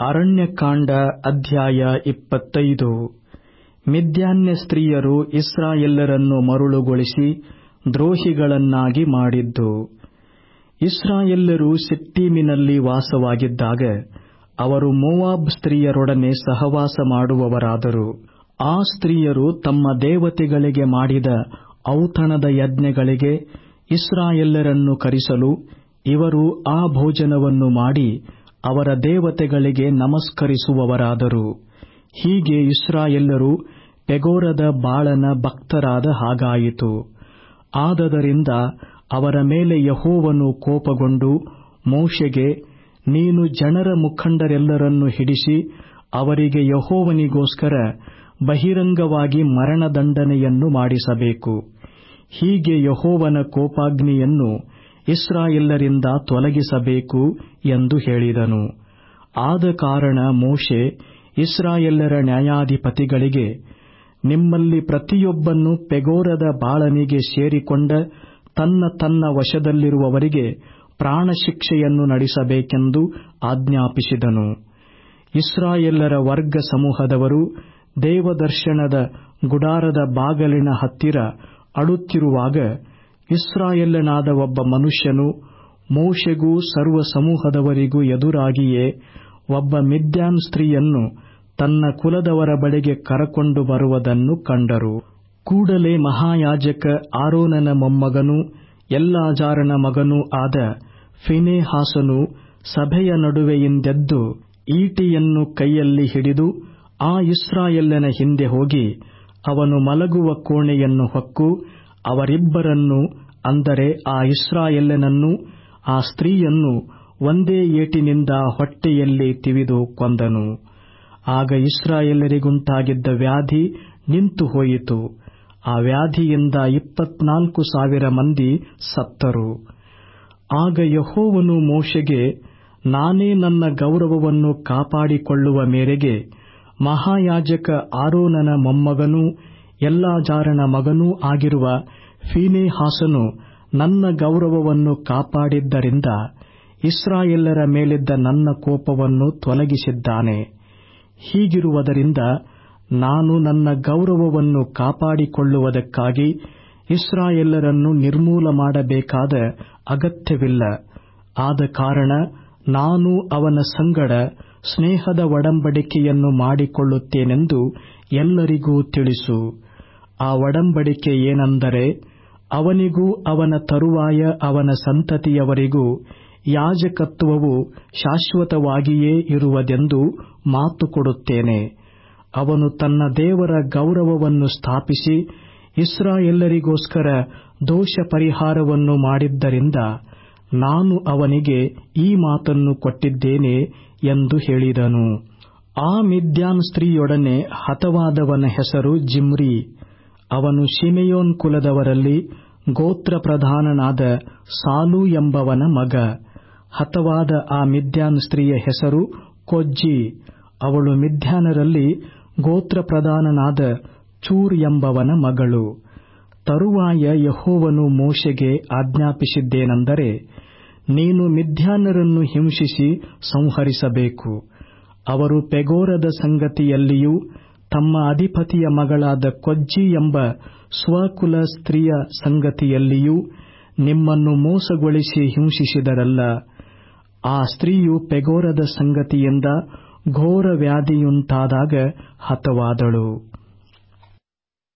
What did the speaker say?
ಅರಣ್ಯಕಾಂಡ ಅಧ್ಯಾಯ ಇಪ್ಪತ್ತೈದು ಮಿದ್ಯಾನ್ಯ ಸ್ತ್ರೀಯರು ಇಸ್ರಾಯೇಲ್ಯರನ್ನು ಮರುಳುಗೊಳಿಸಿ ದ್ರೋಹಿಗಳನ್ನಾಗಿ ಮಾಡಿದ್ದು ಇಸ್ರಾಯೇಲ್ಯರು ಸಿಟ್ಟೀಮಿನಲ್ಲಿ ವಾಸವಾಗಿದ್ದಾಗ ಅವರು ಮೋವಾಬ್ ಸ್ತ್ರೀಯರೊಡನೆ ಸಹವಾಸ ಮಾಡುವವರಾದರು ಆ ಸ್ತ್ರೀಯರು ತಮ್ಮ ದೇವತೆಗಳಿಗೆ ಮಾಡಿದ ಔತಣದ ಯಜ್ಞಗಳಿಗೆ ಇಸ್ರಾಯೇಲ್ಯರನ್ನು ಕರೆಸಲು ಇವರು ಆ ಭೋಜನವನ್ನು ಮಾಡಿ ಅವರ ದೇವತೆಗಳಿಗೆ ನಮಸ್ಕರಿಸುವವರಾದರು ಹೀಗೆ ಇಸ್ರಾಯೇಲ್ಯರು ಪೆಗೋರದ ಬಾಳನ ಭಕ್ತರಾದ ಹಾಗಾಯಿತು ಆದದರಿಂದ ಅವರ ಮೇಲೆ ಯೆಹೋವನು ಕೋಪಗೊಂಡು ಮೋಶೆಗೆ ನೀನು ಜನರ ಮುಖಂಡರೆಲ್ಲರನ್ನು ಹಿಡಿಸಿ ಅವರಿಗೆ ಯೆಹೋವನಿಗೋಸ್ಕರ ಬಹಿರಂಗವಾಗಿ ಮರಣದಂಡನೆಯನ್ನು ಮಾಡಿಸಬೇಕು ಹೀಗೆ ಯೆಹೋವನ ಕೋಪಾಗ್ನಿಯನ್ನು ಇಸ್ರಾಯೇಲ್ಯರಿಂದ ತೊಲಗಿಸಬೇಕು ಎಂದು ಹೇಳಿದನು ಆದ ಕಾರಣ ಮೋಶೆ ಇಸ್ರಾಯೇಲ್ಯರ ನ್ಯಾಯಾಧಿಪತಿಗಳಿಗೆ ನಿಮ್ಮಲ್ಲಿ ಪ್ರತಿಯೊಬ್ಬನು ಪೆಗೋರದ ಬಾಳನಿಗೆ ಸೇರಿಕೊಂಡ ತನ್ನ ತನ್ನ ವಶದಲ್ಲಿರುವವರಿಗೆ ಪ್ರಾಣಶಿಕ್ಷೆಯನ್ನು ನಡೆಸಬೇಕೆಂದು ಆಜ್ಞಾಪಿಸಿದನು ಇಸ್ರಾಯೇಲ್ಯರ ವರ್ಗ ಸಮೂಹದವರು ದೇವದರ್ಶನದ ಗುಡಾರದ ಬಾಗಲಿನ ಹತ್ತಿರ ಅಳುತ್ತಿರುವಾಗ ಇಸ್ರಾಯೇಲ್ಯನಾದ ಒಬ್ಬ ಮನುಷ್ಯನು ಮೋಶೆಗೂ ಸರ್ವ ಸಮೂಹದವರಿಗೂ ಎದುರಾಗಿಯೇ ಒಬ್ಬ ಮಿದ್ಯಾನ್ ಸ್ತ್ರೀಯನ್ನು ತನ್ನ ಕುಲದವರ ಬಳಿಗೆ ಕರಕೊಂಡು ಬರುವುದನ್ನು ಕಂಡರು ಕೂಡಲೇ ಮಹಾಯಾಜಕ ಆರೋನನ ಮೊಮ್ಮಗನೂ ಎಲ್ಲಾಜಾರನ ಮಗನೂ ಆದ ಫಿನೇಹಾಸನು ಸಭೆಯ ನಡುವೆಯಿಂದೆದ್ದು ಈಟಿಯನ್ನು ಕೈಯಲ್ಲಿ ಹಿಡಿದು ಆ ಇಸ್ರಾಯೇಲ್ಯನ ಹಿಂದೆ ಹೋಗಿ ಅವನು ಮಲಗುವ ಕೋಣೆಯನ್ನು ಹೊಕ್ಕು ಅವರಿಬ್ಬರನ್ನೂ ಅಂದರೆ ಆ ಇಸ್ರಾಯೇಲ್ಯನನ್ನೂ ಆ ಸ್ತ್ರೀಯನ್ನು ಒಂದೇ ಏಟಿನಿಂದ ಹೊಟ್ಟೆಯಲ್ಲಿ ತಿವಿದು ಕೊಂದನು ಆಗ ಇಸ್ರಾಯೇಲ್ಯರಿಗುಂಟಾಗಿದ್ದ ವ್ಯಾಧಿ ನಿಂತು ಹೋಯಿತು ಆ ವ್ಯಾಧಿಯಿಂದ ಇಪ್ಪತ್ನಾಲ್ಕು ಸಾವಿರ ಮಂದಿ ಸತ್ತರು ಆಗ ಯೆಹೋವನು ಮೋಶೆಗೆ ನಾನೇ ನನ್ನ ಗೌರವವನ್ನು ಕಾಪಾಡಿಕೊಳ್ಳುವ ಮೇರೆಗೆ ಮಹಾಯಾಜಕ ಆರೋನನ ಮೊಮ್ಮಗನೂ ಎಲ್ಲಾಜಾರನ ಮಗನೂ ಆಗಿರುವ ಫೀನೇಹಾಸನು ನನ್ನ ಗೌರವವನ್ನು ಕಾಪಾಡಿದ್ದರಿಂದ ಇಸ್ರಾಯೇಲ್ಯರ ಮೇಲಿದ್ದ ನನ್ನ ಕೋಪವನ್ನು ತೊಲಗಿಸಿದ್ದಾನೆ ಹೀಗಿರುವುದರಿಂದ ನಾನು ನನ್ನ ಗೌರವವನ್ನು ಕಾಪಾಡಿಕೊಳ್ಳುವುದಕ್ಕಾಗಿ ಇಸ್ರಾಯೇಲ್ಯರನ್ನು ನಿರ್ಮೂಲ ಮಾಡಬೇಕಾದ ಅಗತ್ಯವಿಲ್ಲ ಆದ ಕಾರಣ ನಾನು ಅವನ ಸಂಗಡ ಸ್ನೇಹದ ಒಡಂಬಡಿಕೆಯನ್ನು ಮಾಡಿಕೊಳ್ಳುತ್ತೇನೆಂದು ಎಲ್ಲರಿಗೂ ತಿಳಿಸು ಆ ಒಡಂಬಡಿಕೆ ಏನೆಂದರೆ ಅವನಿಗೂ ಅವನ ತರುವಾಯ ಅವನ ಸಂತತಿಯವರಿಗೂ ಯಾಜಕತ್ವವು ಶಾಶ್ವತವಾಗಿಯೇ ಇರುವುದೆಂದು ಮಾತು ಕೊಡುತ್ತೇನೆ ಅವನು ತನ್ನ ದೇವರ ಗೌರವವನ್ನು ಸ್ಥಾಪಿಸಿ ಇಸ್ರಾಯೇಲ್ಯರಿಗೋಸ್ಕರ ದೋಷ ಪರಿಹಾರವನ್ನು ಮಾಡಿದ್ದರಿಂದ ನಾನು ಅವನಿಗೆ ಈ ಮಾತನ್ನು ಕೊಟ್ಟಿದ್ದೇನೆ ಎಂದು ಹೇಳಿದನು ಆ ಮಿದ್ಯಾನ್ ಸ್ತ್ರೀಯೊಡನೆ ಹತವಾದವನ ಹೆಸರು ಜಿಮ್ರಿ ಅವನು ಶಿಮೆಯೋನ್ ಕುಲದವರಲ್ಲಿ ಗೋತ್ರ ಪ್ರಧಾನನಾದ ಸಾಲು ಎಂಬವನ ಮಗ ಹತವಾದ ಆ ಮಿದ್ಯಾನ್ ಸ್ತ್ರೀಯ ಹೆಸರು ಕೊಜ್ಜಿ ಅವಳು ಮಿದ್ಯಾನರಲ್ಲಿ ಗೋತ್ರ ಪ್ರಧಾನನಾದ ಚೂರ್ ಎಂಬವನ ಮಗಳು ತರುವಾಯ ಯೆಹೋವನು ಮೋಶೆಗೆ ಆಜ್ಞಾಪಿಸಿದ್ದೇನೆಂದರೆ ನೀನು ಮಿದ್ಯಾನರನ್ನು ಹಿಂಸಿಸಿ ಸಂಹರಿಸಬೇಕು ಅವರು ಪೆಗೋರದ ಸಂಗತಿಯಲ್ಲಿಯೂ ತಮ್ಮ ಅಧಿಪತಿಯ ಮಗಳಾದ ಕೊಜ್ಜಿ ಎಂಬ ಸ್ವಕುಲ ಸ್ತ್ರೀಯ ಸಂಗತಿಯಲ್ಲಿಯೂ ನಿಮ್ಮನ್ನು ಮೋಸಗೊಳಿಸಿ ಹಿಂಸಿಸಿದರಲ್ಲ ಆ ಸ್ತ್ರೀಯು ಪೆಗೋರದ ಸಂಗತಿಯಿಂದ ಘೋರ ವ್ಯಾಧಿಯುಂಟಾದಾಗ ಹತವಾದಳು